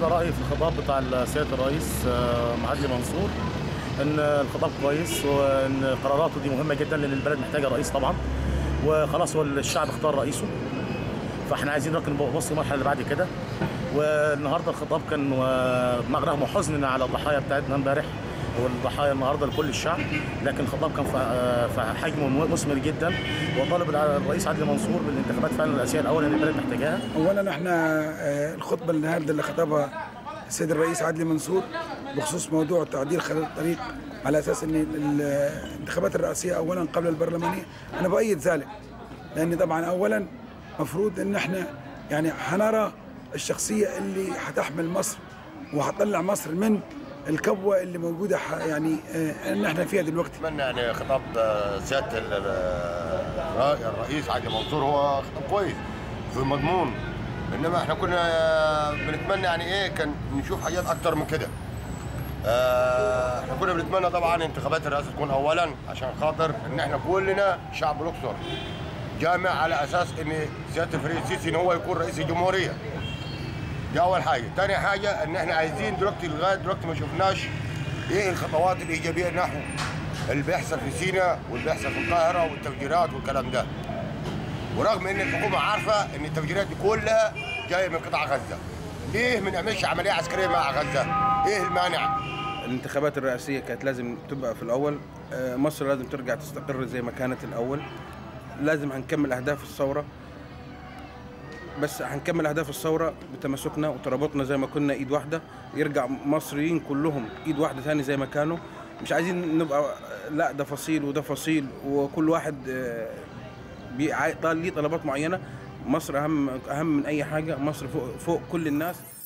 بالنسبه رايي في الخطاب بتاع سياده الرئيس آه، معالي منصور ان الخطاب كويس وان قراراته دي مهمه جدا لان البلد محتاجه رئيس طبعا وخلاص هو الشعب اختار رئيسه فاحنا عايزين نركن بص المرحله اللي بعد كده والنهارده الخطاب كان آه، رغم حزننا على الضحايا بتاعتنا امبارح والضحايا النهارده لكل الشعب لكن الخطاب كان في آه، في حجمه مثمر جدا وطالب الرئيس عدلي منصور بالانتخابات فعلا الرئاسيه الاول اللي البلد محتاجاها اولا احنا آه، الخطبه النهارده اللي خطبها السيد الرئيس عدلي منصور بخصوص موضوع تعديل خريطه الطريق على اساس ان ال- الانتخابات الرئاسيه اولا قبل البرلمانيه انا بايد ذلك لان طبعا اولا مفروض ان احنا يعني هنرى الشخصيه اللي هتحمل مصر وهتطلع مصر من الكبوه اللي موجوده ح- يعني آه، ان احنا فيها دلوقتي اتمنى يعني خطاب آه، سياده ال- ال- الرئيس عادل منصور هو خطاب كويس في المضمون انما احنا كنا بنتمنى يعني ايه كان نشوف حاجات اكتر من كده آه، احنا كنا بنتمنى طبعا انتخابات الرئاسه تكون اولا عشان خاطر ان احنا كلنا شعب الاقصر جامع على اساس ان سياده الفريق السيسي ان هو يكون رئيس الجمهوريه دي اول حاجه تاني حاجه ان احنا عايزين دلوقتي لغايه دلوقتي ما شفناش ايه الخطوات الايجابيه نحو اللي بيحصل في سيناء واللي بيحصل في القاهره والتفجيرات والكلام ده ورغم ان الحكومه عارفه ان التفجيرات دي كلها جايه من قطاع غزه ليه ما نعملش عمليه عسكريه مع غزه ايه المانع الانتخابات الرئاسية كانت لازم تبقى في الأول آه، مصر لازم ترجع تستقر زي ما كانت الأول لازم هنكمل أهداف الثورة بس هنكمل أهداف الثورة بتماسكنا وترابطنا زي ما كنا إيد واحدة يرجع مصريين كلهم إيد واحدة تاني زي ما كانوا مش عايزين نبقى لا ده فصيل وده فصيل وكل واحد آه، بي- عاي- طال ليه طلبات معينة مصر أهم أهم من أي حاجة مصر فوق فوق كل الناس